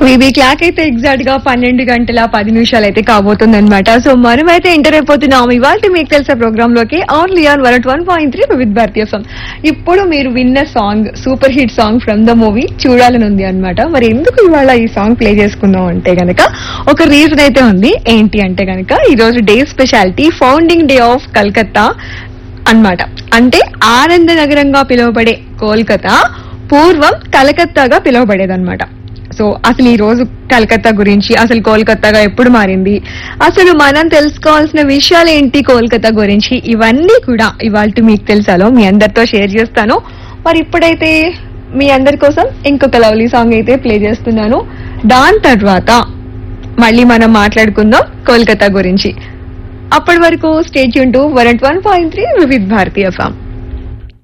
baby clock అయితే exact గా పన్నెండు గంటల పది నిమిషాలు అయితే కాబోతుంది అనమాట సో మనమైతే ఎంటర్ అయిపోతున్నాం ఇవాళ మీకు తెలిసే ప్రోగ్రామ్ లోకి only on one one point three with భారతీయ సాంగ్ ఇప్పుడు మీరు విన్న song super hit song from the movie చూడాలని ఉంది అనమాట మరి ఎందుకు ఇవాళ ఈ సాంగ్ ప్లే చేసుకుందాం అంటే గనక ఒక రీజన్ అయితే ఉంది ఏంటి అంటే గనక ఈ రోజు day speciality founding day of Calcutta అన్నమాట అంటే ఆనంద నగరంగా పిలువబడే కోల్కతా పూర్వం కలకత్తాగా పిలువబడేదన్నమాట సో అసలు ఈ రోజు కలకత్తా గురించి అసలు కోల్కత్తాగా ఎప్పుడు మారింది అసలు మనం తెలుసుకోవాల్సిన విషయాలు ఏంటి కోల్కతా గురించి ఇవన్నీ కూడా ఇవాళ మీకు తెలుసాలో మీ అందరితో షేర్ చేస్తాను మరి ఇప్పుడైతే మీ అందరి కోసం ఇంకొక లవ్లీ సాంగ్ అయితే ప్లే చేస్తున్నాను దాని తర్వాత మళ్ళీ మనం మాట్లాడుకుందాం కోల్కతా గురించి అప్పటి వరకు స్టేట్ యూన్ to one point three Vividh Bharati form